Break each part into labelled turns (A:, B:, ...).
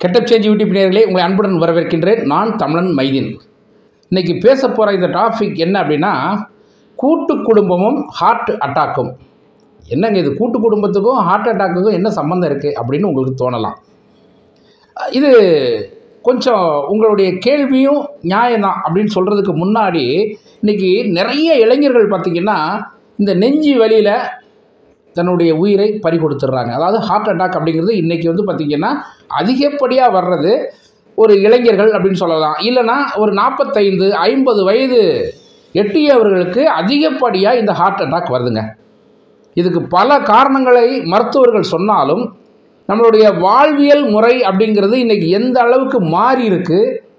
A: getup change YouTube நேயர்களே உங்களை அன்புடன் வரவேற்கின்றேன் நான் தமிழன் மைதீன் இன்னைக்கு பேச போகிற இந்த டாபிக் என்ன அப்படின்னா கூட்டு குடும்பமும் ஹார்ட் அட்டாக்கும் என்னங்க இது கூட்டு குடும்பத்துக்கும் ஹார்ட் அட்டாக்குக்கும் என்ன சம்மந்தம் இருக்குது அப்படின்னு உங்களுக்கு தோணலாம் இது கொஞ்சம் உங்களுடைய கேள்வியும் நியாயம்தான் அப்படின்னு சொல்கிறதுக்கு முன்னாடி இன்றைக்கி நிறைய இளைஞர்கள் பார்த்திங்கன்னா இந்த நெஞ்சு வலியில் தன்னுடைய உயிரை பறி கொடுத்துட்றாங்க அதாவது ஹார்ட் அட்டாக் அப்படிங்கிறது இன்றைக்கி வந்து பார்த்திங்கன்னா அதிகப்படியாக வர்றது ஒரு இளைஞர்கள் அப்படின்னு சொல்லலாம் இல்லைன்னா ஒரு நாற்பத்தைந்து ஐம்பது வயது எட்டியவர்களுக்கு அதிகப்படியாக இந்த ஹார்ட் அட்டாக் வருதுங்க இதுக்கு பல காரணங்களை மருத்துவர்கள் சொன்னாலும் நம்மளுடைய வாழ்வியல் முறை அப்படிங்கிறது இன்றைக்கி எந்த அளவுக்கு மாறி இருக்கு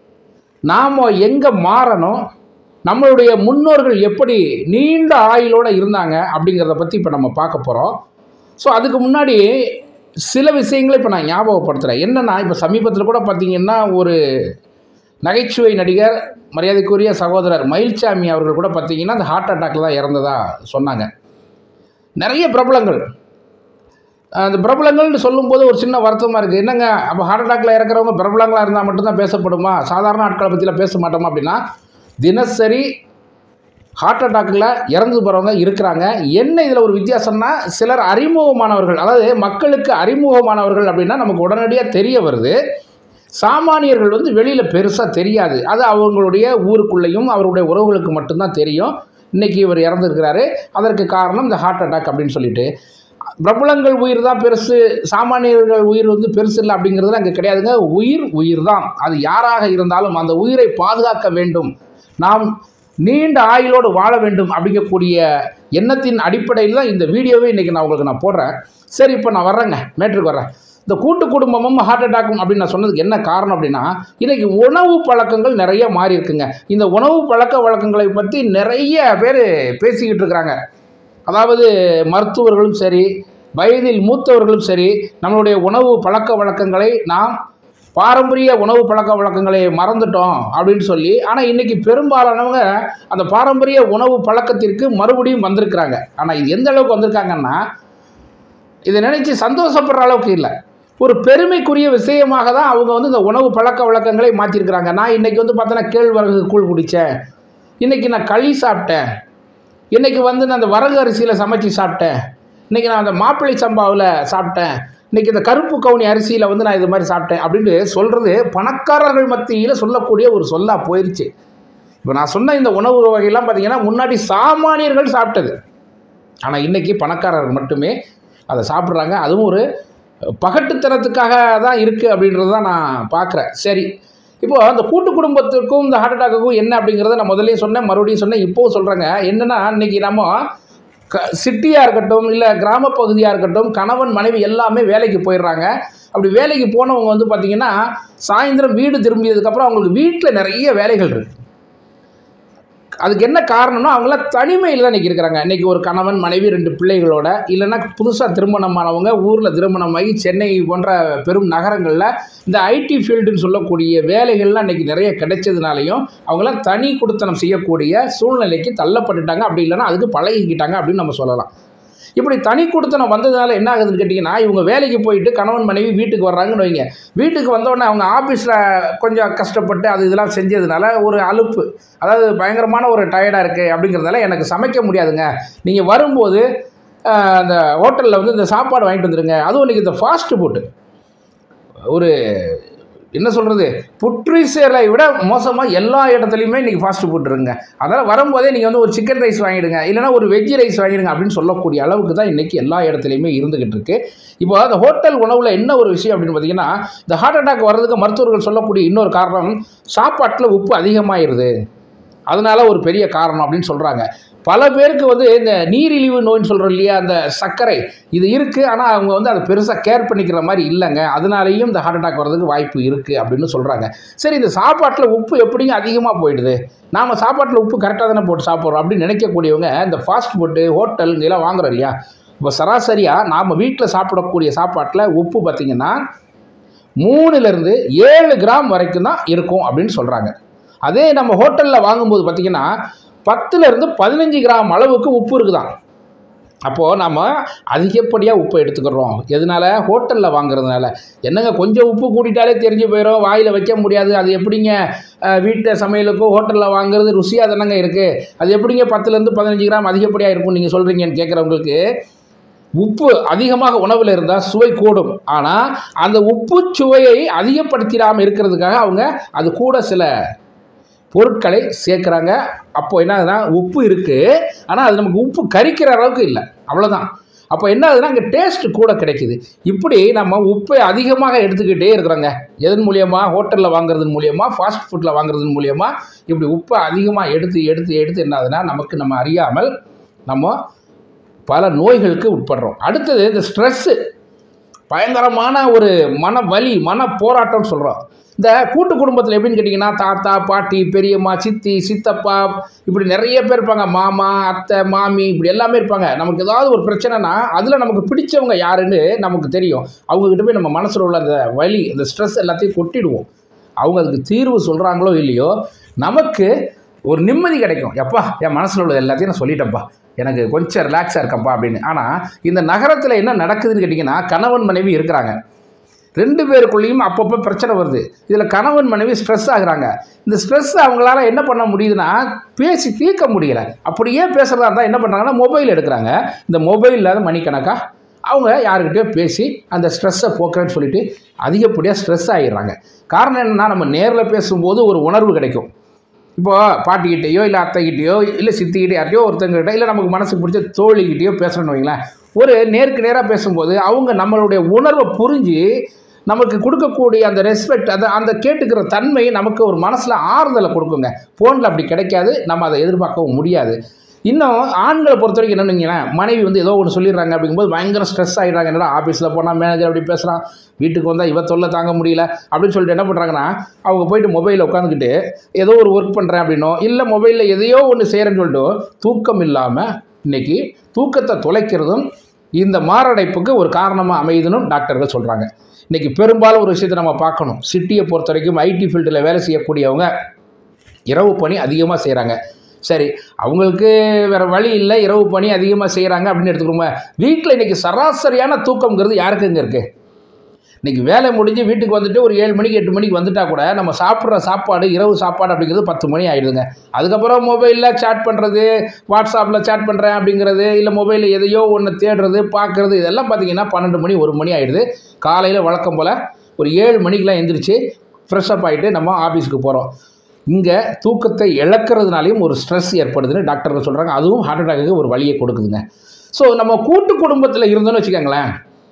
A: நாம் எங்கே மாறணும் நம்மளுடைய முன்னோர்கள் எப்படி நீண்ட ஆயுளோடு இருந்தாங்க அப்படிங்கிறத பற்றி இப்போ நம்ம பார்க்க போகிறோம் ஸோ அதுக்கு முன்னாடி சில விஷயங்களை இப்போ நான் ஞாபகப்படுத்துகிறேன் என்னென்னா இப்போ சமீபத்தில் கூட பார்த்திங்கன்னா ஒரு நகைச்சுவை நடிகர் மரியாதைக்குரிய சகோதரர் மயில்சாமி அவர்கள் கூட பார்த்திங்கன்னா அந்த ஹார்ட் அட்டாக்ல தான் இறந்ததா சொன்னாங்க நிறைய பிரபலங்கள் அந்த பிரபலங்கள்னு சொல்லும்போது ஒரு சின்ன வருத்தமாக இருக்குது என்னங்க அப்போ ஹார்ட் அட்டாக்ல இறக்குறவங்க பிரபலங்களாக இருந்தால் மட்டும்தான் பேசப்படுமா சாதாரண ஆட்களை பற்றிலாம் பேச மாட்டோமா அப்படின்னா தினசரி ஹார்ட் அட்டாக்கில் இறந்து போகிறவங்க இருக்கிறாங்க என்ன இதில் ஒரு வித்தியாசம்னா சிலர் அறிமுகமானவர்கள் அதாவது மக்களுக்கு அறிமுகமானவர்கள் அப்படின்னா நமக்கு உடனடியாக தெரிய வருது சாமானியர்கள் வந்து வெளியில் பெருசாக தெரியாது அது அவங்களுடைய ஊருக்குள்ளேயும் அவருடைய உறவுகளுக்கு மட்டும்தான் தெரியும் இன்றைக்கி இவர் இறந்துருக்கிறாரு அதற்கு காரணம் இந்த ஹார்ட் அட்டாக் அப்படின்னு சொல்லிட்டு பிரபலங்கள் உயிர் தான் பெருசு சாமானியர்கள் உயிர் வந்து பெருசு இல்லை அப்படிங்கிறது அங்கே கிடையாதுங்க உயிர் உயிர் தான் அது யாராக இருந்தாலும் அந்த உயிரை பாதுகாக்க வேண்டும் நாம் நீண்ட ஆயுளோடு வாழ வேண்டும் அப்படிங்கக்கூடிய எண்ணத்தின் அடிப்படையில் தான் இந்த வீடியோவே இன்றைக்கி நான் உங்களுக்கு நான் போடுறேன் சரி இப்போ நான் வர்றேங்க மேட்ருக்கு வர்றேன் இந்த கூட்டு குடும்பமும் ஹார்ட் அட்டாக்கும் அப்படின்னு நான் சொன்னதுக்கு என்ன காரணம் அப்படின்னா இன்றைக்கி உணவு பழக்கங்கள் நிறைய மாறி இருக்குங்க இந்த உணவு பழக்க வழக்கங்களை பற்றி நிறைய பேர் பேசிக்கிட்டு இருக்கிறாங்க அதாவது மருத்துவர்களும் சரி வயதில் மூத்தவர்களும் சரி நம்மளுடைய உணவு பழக்க வழக்கங்களை நாம் பாரம்பரிய உணவு பழக்க வழக்கங்களை மறந்துட்டோம் அப்படின்னு சொல்லி ஆனால் இன்றைக்கி பெரும்பாலானவங்க அந்த பாரம்பரிய உணவு பழக்கத்திற்கு மறுபடியும் வந்திருக்கிறாங்க ஆனால் இது எந்த அளவுக்கு வந்திருக்காங்கன்னா இதை நினச்சி சந்தோஷப்படுற அளவுக்கு இல்லை ஒரு பெருமைக்குரிய விஷயமாக தான் அவங்க வந்து இந்த உணவு பழக்க வழக்கங்களை மாற்றிருக்கிறாங்க நான் இன்றைக்கி வந்து பார்த்தோன்னா கேழ்வரகு கூழ் குடித்தேன் இன்றைக்கி நான் களி சாப்பிட்டேன் இன்றைக்கி வந்து நான் அந்த வரகு அரிசியில் சமைச்சு சாப்பிட்டேன் இன்றைக்கி நான் அந்த மாப்பிள்ளை சம்பாவில் சாப்பிட்டேன் இன்றைக்கி இந்த கருப்பு கவுனி அரிசியில் வந்து நான் இது மாதிரி சாப்பிட்டேன் அப்படின்னு சொல்கிறது பணக்காரர்கள் மத்தியில் சொல்லக்கூடிய ஒரு சொல்லாக போயிடுச்சு இப்போ நான் சொன்ன இந்த உணவு வகையெல்லாம் பார்த்திங்கன்னா முன்னாடி சாமானியர்கள் சாப்பிட்டது ஆனால் இன்றைக்கி பணக்காரர்கள் மட்டுமே அதை சாப்பிட்றாங்க அதுவும் ஒரு பகட்டுத்தனத்துக்காக தான் இருக்குது அப்படின்றது தான் நான் பார்க்குறேன் சரி இப்போது அந்த கூட்டு குடும்பத்துக்கும் இந்த ஹார்ட் அட்டாக்குக்கும் என்ன அப்படிங்கிறத நான் முதலே சொன்னேன் மறுபடியும் சொன்னேன் இப்போவும் சொல்கிறேங்க என்னென்னா இன்றைக்கி நம்ம க சிட்டியாக இருக்கட்டும் இல்லை கிராம பகுதியாக இருக்கட்டும் கணவன் மனைவி எல்லாமே வேலைக்கு போயிடுறாங்க அப்படி வேலைக்கு போனவங்க வந்து பார்த்திங்கன்னா சாயந்தரம் வீடு திரும்பியதுக்கப்புறம் அவங்களுக்கு வீட்டில் நிறைய வேலைகள் இருக்குது அதுக்கு என்ன காரணம்னா அவங்களாம் தனிமையில் தான் இன்றைக்கி இருக்கிறாங்க இன்றைக்கி ஒரு கணவன் மனைவி ரெண்டு பிள்ளைகளோட இல்லைன்னா புதுசாக திருமணமானவங்க ஊரில் திருமணமாகி சென்னை போன்ற பெரும் நகரங்களில் இந்த ஐடி ஃபீல்டுன்னு சொல்லக்கூடிய வேலைகள்லாம் இன்றைக்கி நிறைய கிடைச்சதுனாலையும் அவங்களாம் தனி கொடுத்தனம் செய்யக்கூடிய சூழ்நிலைக்கு தள்ளப்பட்டுட்டாங்க அப்படி இல்லைன்னா அதுக்கு பழகிக்கிட்டாங்க அப்படின்னு நம்ம சொல்லலாம் இப்படி தனி கொடுத்தனம் வந்ததுனால என்ன ஆகுதுன்னு கேட்டிங்கன்னா இவங்க வேலைக்கு போயிட்டு கணவன் மனைவி வீட்டுக்கு வர்றாங்கன்னு வைங்க வீட்டுக்கு வந்தோடனே அவங்க ஆஃபீஸில் கொஞ்சம் கஷ்டப்பட்டு அது இதெல்லாம் செஞ்சதுனால ஒரு அலுப்பு அதாவது பயங்கரமான ஒரு டயர்டாக இருக்குது அப்படிங்கிறதால எனக்கு சமைக்க முடியாதுங்க நீங்கள் வரும்போது அந்த ஹோட்டலில் வந்து இந்த சாப்பாடு வாங்கிட்டு வந்துடுங்க அதுவும் இன்றைக்கி இந்த ஃபாஸ்ட்டு ஃபுட்டு ஒரு என்ன சொல்கிறது புற்றுசேலை விட மோசமாக எல்லா இடத்துலையுமே இன்றைக்கி ஃபாஸ்ட் ஃபுட் இருக்குங்க அதனால் வரும்போதே நீங்கள் வந்து ஒரு சிக்கன் ரைஸ் வாங்கிடுங்க இல்லைனா ஒரு வெஜ் ரைஸ் வாங்கிடுங்க அப்படின்னு சொல்லக்கூடிய அளவுக்கு தான் இன்றைக்கி எல்லா இடத்துலையுமே இருந்துக்கிட்டு இருக்கு இப்போ அந்த ஹோட்டல் உணவில் என்ன ஒரு விஷயம் அப்படின்னு பார்த்தீங்கன்னா இந்த ஹார்ட் அட்டாக் வர்றதுக்கு மருத்துவர்கள் சொல்லக்கூடிய இன்னொரு காரணம் சாப்பாட்டில் உப்பு அதிகமாகிடுது அதனால் ஒரு பெரிய காரணம் அப்படின்னு சொல்கிறாங்க பல பேருக்கு வந்து இந்த நீரிழிவு நோய்னு சொல்கிறோம் இல்லையா அந்த சர்க்கரை இது இருக்குது ஆனால் அவங்க வந்து அதை பெருசாக கேர் பண்ணிக்கிற மாதிரி இல்லைங்க அதனாலேயும் இந்த ஹார்ட் அட்டாக் வர்றதுக்கு வாய்ப்பு இருக்குது அப்படின்னு சொல்கிறாங்க சரி இந்த சாப்பாட்டில் உப்பு எப்படிங்க அதிகமாக போயிடுது நாம் சாப்பாட்டில் உப்பு கரெக்டாக தானே போட்டு சாப்பிட்றோம் அப்படின்னு நினைக்கக்கூடியவங்க இந்த ஃபாஸ்ட் ஃபுட்டு ஹோட்டல் இதெல்லாம் வாங்குறோம் இல்லையா இப்போ சராசரியாக நாம் வீட்டில் சாப்பிடக்கூடிய சாப்பாட்டில் உப்பு பார்த்திங்கன்னா மூணுலேருந்து ஏழு கிராம் வரைக்கும் தான் இருக்கும் அப்படின்னு சொல்கிறாங்க அதே நம்ம ஹோட்டலில் வாங்கும்போது பார்த்திங்கன்னா பத்துலேருந்து பதினஞ்சு கிராம் அளவுக்கு உப்பு இருக்குதான் அப்போது நம்ம அதிகப்படியாக உப்பை எடுத்துக்கிறோம் எதனால ஹோட்டலில் வாங்குறதுனால என்னங்க கொஞ்சம் உப்பு கூட்டிட்டாலே தெரிஞ்சு போயிடும் வாயில் வைக்க முடியாது அது எப்படிங்க வீட்டு சமையலுக்கும் ஹோட்டலில் வாங்குறது ருசியாக தானங்க இருக்குது அது எப்படிங்க பத்துலேருந்து பதினஞ்சு கிராம் அதிகப்படியாக இருக்கும் நீங்கள் சொல்கிறீங்கன்னு கேட்குறவங்களுக்கு உப்பு அதிகமாக உணவில் இருந்தால் சுவை கூடும் ஆனால் அந்த உப்பு சுவையை அதிகப்படுத்திடாமல் இருக்கிறதுக்காக அவங்க அது கூட சில பொருட்களை சேர்க்குறாங்க அப்போ என்ன ஆகுதுன்னா உப்பு இருக்குது ஆனால் அது நமக்கு உப்பு கரிக்கிற அளவுக்கு இல்லை அவ்வளோதான் அப்போ என்ன ஆகுதுன்னா அங்கே டேஸ்ட் கூட கிடைக்குது இப்படி நம்ம உப்பை அதிகமாக எடுத்துக்கிட்டே இருக்கிறோங்க எதன் மூலியமாக ஹோட்டலில் வாங்குறதன் மூலியமாக ஃபாஸ்ட் ஃபுட்டில் வாங்குறதன் மூலியமாக இப்படி உப்பை அதிகமாக எடுத்து எடுத்து எடுத்து என்ன ஆகுதுன்னா நமக்கு நம்ம அறியாமல் நம்ம பல நோய்களுக்கு உட்படுறோம் அடுத்தது இந்த ஸ்ட்ரெஸ்ஸு பயங்கரமான ஒரு மன வலி மன போராட்டம்னு சொல்கிறோம் இந்த கூட்டு குடும்பத்தில் எப்படின்னு கேட்டிங்கன்னா தாத்தா பாட்டி பெரியம்மா சித்தி சித்தப்பா இப்படி நிறைய பேர் இருப்பாங்க மாமா அத்தை மாமி இப்படி எல்லாமே இருப்பாங்க நமக்கு ஏதாவது ஒரு பிரச்சனைனா அதில் நமக்கு பிடிச்சவங்க யாருன்னு நமக்கு தெரியும் அவங்கக்கிட்ட போய் நம்ம மனசில் உள்ள அந்த வலி அந்த ஸ்ட்ரெஸ் எல்லாத்தையும் கொட்டிடுவோம் அவங்க அதுக்கு தீர்வு சொல்கிறாங்களோ இல்லையோ நமக்கு ஒரு நிம்மதி கிடைக்கும் எப்பா என் மனசில் உள்ளது எல்லாத்தையும் நான் சொல்லிட்டேன்ப்பா எனக்கு கொஞ்சம் ரிலாக்ஸாக இருக்கேன்ப்பா அப்படின்னு ஆனால் இந்த நகரத்தில் என்ன நடக்குதுன்னு கேட்டிங்கன்னா கணவன் மனைவி இருக்கிறாங்க ரெண்டு பேருக்குள்ளேயும் அப்பப்போ பிரச்சனை வருது இதில் கணவன் மனைவி ஸ்ட்ரெஸ் ஆகுறாங்க இந்த ஸ்ட்ரெஸ் அவங்களால என்ன பண்ண முடியுதுன்னா பேசி தீர்க்க முடியல அப்படியே பேசுகிறதா இருந்தால் என்ன பண்ணுறாங்கன்னா மொபைல் எடுக்கிறாங்க இந்த மொபைலில் மணிக்கணக்காக அவங்க யாருக்கிட்டயோ பேசி அந்த ஸ்ட்ரெஸ்ஸை போக்குறேன்னு சொல்லிட்டு அதிகப்படியாக ஸ்ட்ரெஸ் ஆகிடுறாங்க காரணம் என்னென்னா நம்ம நேரில் பேசும்போது ஒரு உணர்வு கிடைக்கும் இப்போ பாட்டிக்கிட்டேயோ இல்லை அத்தைக்கிட்டேயோ இல்லை சித்திக்கிட்டே யார்ட்டையோ ஒருத்தங்கிட்ட இல்லை நமக்கு மனசுக்கு பிடிச்ச தோழிக்கிட்டேயோ பேசுகிறோன்னு வைங்களேன் ஒரு நேருக்கு நேராக பேசும்போது அவங்க நம்மளுடைய உணர்வை புரிஞ்சு நமக்கு கொடுக்கக்கூடிய அந்த ரெஸ்பெக்ட் அந்த அந்த கேட்டுக்கிற தன்மை நமக்கு ஒரு மனசில் ஆறுதலை கொடுக்குங்க ஃபோனில் அப்படி கிடைக்காது நம்ம அதை எதிர்பார்க்கவும் முடியாது இன்னும் ஆண்களை பொறுத்த வரைக்கும் என்னன்னீங்களேன் மனைவி வந்து ஏதோ ஒன்று சொல்லிடுறாங்க அப்படிங்கும்போது பயங்கர ஸ்ட்ரெஸ் ஆகிடுறாங்க என்னடா ஆஃபீஸில் போனால் மேனேஜர் அப்படி பேசுகிறான் வீட்டுக்கு வந்தால் இவ தொல்லை தாங்க முடியல அப்படின்னு சொல்லிட்டு என்ன பண்ணுறாங்கன்னா அவங்க போயிட்டு மொபைலில் உட்காந்துக்கிட்டு ஏதோ ஒரு ஒர்க் பண்ணுறேன் அப்படின்னோ இல்லை மொபைலில் எதையோ ஒன்று செய்கிறேன்னு சொல்லிட்டு தூக்கம் இல்லாமல் இன்றைக்கி தூக்கத்தை தொலைக்கிறதும் இந்த மாரடைப்புக்கு ஒரு காரணமாக அமையுதுன்னு டாக்டர்கள் சொல்கிறாங்க இன்றைக்கி பெரும்பாலும் ஒரு விஷயத்தை நம்ம பார்க்கணும் சிட்டியை பொறுத்த வரைக்கும் ஐடி ஃபீல்டில் வேலை செய்யக்கூடியவங்க இரவு பணி அதிகமாக செய்கிறாங்க சரி அவங்களுக்கு வேறு வழி இல்லை இரவு பணி அதிகமாக செய்கிறாங்க அப்படின்னு எடுத்துக்கிறோங்க வீட்டில் இன்றைக்கி சராசரியான தூக்கம்ங்கிறது யாருக்குங்க இருக்குது இன்றைக்கி வேலை முடிஞ்சு வீட்டுக்கு வந்துட்டு ஒரு ஏழு மணிக்கு எட்டு மணிக்கு வந்துட்டால் கூட நம்ம சாப்பிட்ற சாப்பாடு இரவு சாப்பாடு அப்படிங்கிறது பத்து மணி ஆகிடுதுங்க அதுக்கப்புறம் மொபைலில் சேட் பண்ணுறது வாட்ஸ்அப்பில் சேட் பண்ணுறேன் அப்படிங்கிறது இல்லை மொபைலில் எதையோ ஒன்று தேடுறது பார்க்குறது இதெல்லாம் பார்த்திங்கன்னா பன்னெண்டு மணி ஒரு மணி ஆகிடுது காலையில் வழக்கம் போல் ஒரு ஏழு மணிக்கெலாம் எந்திரிச்சு ஃப்ரெஷ்அப் ஆகிட்டு நம்ம ஆஃபீஸுக்கு போகிறோம் இங்கே தூக்கத்தை இழக்கிறதுனாலையும் ஒரு ஸ்ட்ரெஸ் ஏற்படுதுன்னு டாக்டர்கள் சொல்கிறாங்க அதுவும் ஹார்ட் அட்டாக்கு ஒரு வழியை கொடுக்குதுங்க ஸோ நம்ம கூட்டு குடும்பத்தில் இருந்தோன்னு வச்சுக்கோங்களேன்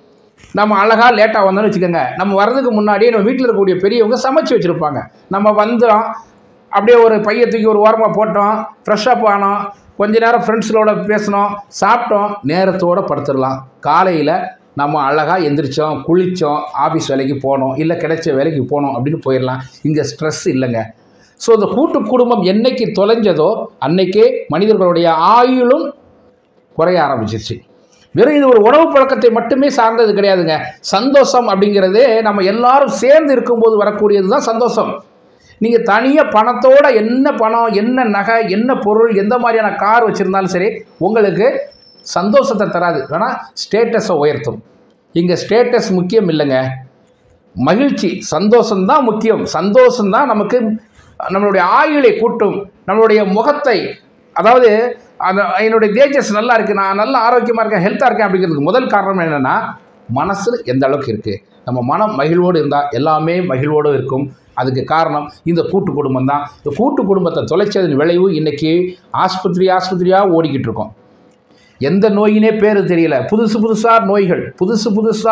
A: நம்ம அழகாக லேட்டாக வந்தோம்னு வச்சுக்கோங்க நம்ம வர்றதுக்கு முன்னாடியே நம்ம வீட்டில் இருக்கக்கூடிய பெரியவங்க சமைச்சு வச்சுருப்பாங்க நம்ம வந்தோம் அப்படியே ஒரு பைய தூக்கி ஒரு ஓரமாக போட்டோம் ஃப்ரெஷ்ஷப் ஆனோம் கொஞ்ச நேரம் ஃப்ரெண்ட்ஸுகளோட பேசினோம் சாப்பிட்டோம் நேரத்தோடு படுத்துடலாம் காலையில் நம்ம அழகாக எந்திரிச்சோம் குளித்தோம் ஆஃபீஸ் வேலைக்கு போனோம் இல்லை கிடைச்ச வேலைக்கு போனோம் அப்படின்னு போயிடலாம் இங்கே ஸ்ட்ரெஸ் இல்லைங்க ஸோ இந்த கூட்டு குடும்பம் என்னைக்கு தொலைஞ்சதோ அன்னைக்கே மனிதர்களுடைய ஆயுளும் குறைய ஆரம்பிச்சிருச்சு வெறும் இது ஒரு உணவு பழக்கத்தை மட்டுமே சார்ந்தது கிடையாதுங்க சந்தோஷம் அப்படிங்கிறது நம்ம எல்லாரும் சேர்ந்து இருக்கும்போது வரக்கூடியது தான் சந்தோஷம் நீங்கள் தனியாக பணத்தோட என்ன பணம் என்ன நகை என்ன பொருள் எந்த மாதிரியான கார் வச்சுருந்தாலும் சரி உங்களுக்கு சந்தோஷத்தை தராது வேணால் ஸ்டேட்டஸை உயர்த்தும் இங்கே ஸ்டேட்டஸ் முக்கியம் இல்லைங்க மகிழ்ச்சி சந்தோஷம்தான் முக்கியம் சந்தோஷம்தான் நமக்கு நம்மளுடைய ஆயுளை கூட்டும் நம்மளுடைய முகத்தை அதாவது அந்த என்னுடைய தேஜஸ் நல்லா இருக்குது நான் நல்ல ஆரோக்கியமாக இருக்கேன் ஹெல்த்தாக இருக்கேன் அப்படிங்கிறதுக்கு முதல் காரணம் என்னென்னா மனசு எந்த அளவுக்கு இருக்குது நம்ம மனம் மகிழ்வோடு இருந்தால் எல்லாமே மகிழ்வோடு இருக்கும் அதுக்கு காரணம் இந்த கூட்டு குடும்பம் தான் இந்த கூட்டு குடும்பத்தை தொலைச்சதன் விளைவு இன்றைக்கி ஆஸ்பத்திரி ஆஸ்பத்திரியாக ஓடிக்கிட்டு இருக்கோம் எந்த நோயினே பேர் தெரியல புதுசு புதுசாக நோய்கள் புதுசு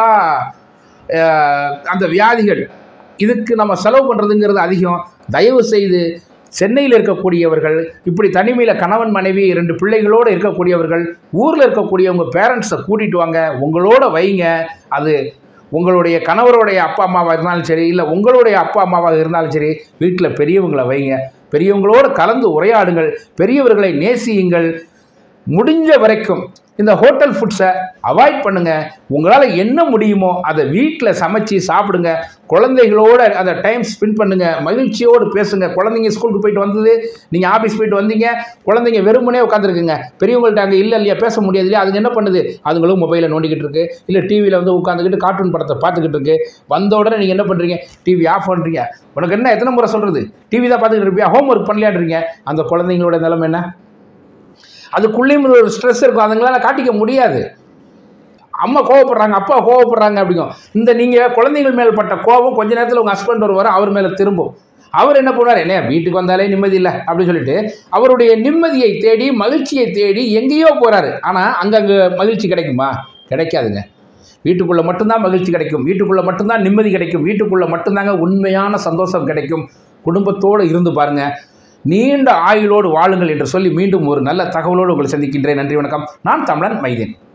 A: புதுசாக அந்த வியாதிகள் இதுக்கு நம்ம செலவு பண்ணுறதுங்கிறது அதிகம் தயவு செய்து சென்னையில் இருக்கக்கூடியவர்கள் இப்படி தனிமையில் கணவன் மனைவி ரெண்டு பிள்ளைகளோடு இருக்கக்கூடியவர்கள் ஊரில் இருக்கக்கூடியவங்க பேரண்ட்ஸை கூட்டிகிட்டு வாங்க உங்களோட வைங்க அது உங்களுடைய கணவருடைய அப்பா அம்மாவாக இருந்தாலும் சரி இல்லை உங்களுடைய அப்பா அம்மாவாக இருந்தாலும் சரி வீட்டில் பெரியவங்களை வைங்க பெரியவங்களோடு கலந்து உரையாடுங்கள் பெரியவர்களை நேசியுங்கள் முடிஞ்ச வரைக்கும் இந்த ஹோட்டல் ஃபுட்ஸை அவாய்ட் பண்ணுங்க உங்களால் என்ன முடியுமோ அதை வீட்டில் சமைச்சு சாப்பிடுங்க குழந்தைகளோட அந்த டைம் ஸ்பெண்ட் பண்ணுங்க மகிழ்ச்சியோடு பேசுங்க குழந்தைங்க ஸ்கூலுக்கு போயிட்டு வந்தது நீங்கள் ஆஃபீஸ் போயிட்டு வந்தீங்க குழந்தைங்க வெறுமனே உட்காந்துருக்குங்க பெரியவங்கள்ட்ட அங்கே இல்லை இல்லையா பேச முடியாது இல்லையா அதுங்க என்ன பண்ணுது அதுங்களும் மொபைலில் நோண்டிக்கிட்டு இருக்கு இல்லை டிவியில் வந்து உட்காந்துக்கிட்டு கார்ட்டூன் படத்தை பார்த்துக்கிட்டு இருக்கு வந்த உடனே நீங்கள் என்ன பண்ணுறீங்க டிவி ஆஃப் பண்ணுறீங்க உனக்கு என்ன எத்தனை முறை சொல்கிறது டிவி தான் பார்த்துக்கிட்டு இருப்பியா ஹோம் ஒர்க் பண்ணலையாடுறீங்க அந்த குழந்தைங்களோட நிலைமை என்ன அதுக்குள்ளேயும் ஒரு ஸ்ட்ரெஸ் இருக்கும் அதுங்களால காட்டிக்க முடியாது அம்மா கோவப்படுறாங்க அப்பா கோவப்படுறாங்க அப்படிங்கும் இந்த நீங்கள் குழந்தைகள் மேல் பட்ட கோபம் கொஞ்ச நேரத்தில் உங்கள் ஹஸ்பண்ட் வருவார் அவர் மேலே திரும்பும் அவர் என்ன பண்ணுவார் என்ன வீட்டுக்கு வந்தாலே நிம்மதி இல்லை அப்படின்னு சொல்லிட்டு அவருடைய நிம்மதியை தேடி மகிழ்ச்சியை தேடி எங்கேயோ போகிறாரு ஆனால் அங்கங்கே மகிழ்ச்சி கிடைக்குமா கிடைக்காதுங்க வீட்டுக்குள்ளே மட்டும்தான் மகிழ்ச்சி கிடைக்கும் வீட்டுக்குள்ளே மட்டும்தான் நிம்மதி கிடைக்கும் வீட்டுக்குள்ளே மட்டும்தாங்க உண்மையான சந்தோஷம் கிடைக்கும் குடும்பத்தோடு இருந்து பாருங்க நீண்ட ஆயுளோடு வாழுங்கள் என்று சொல்லி மீண்டும் ஒரு நல்ல தகவலோடு உங்களை சந்திக்கின்றேன் நன்றி வணக்கம் நான் தமிழன் மைதேன்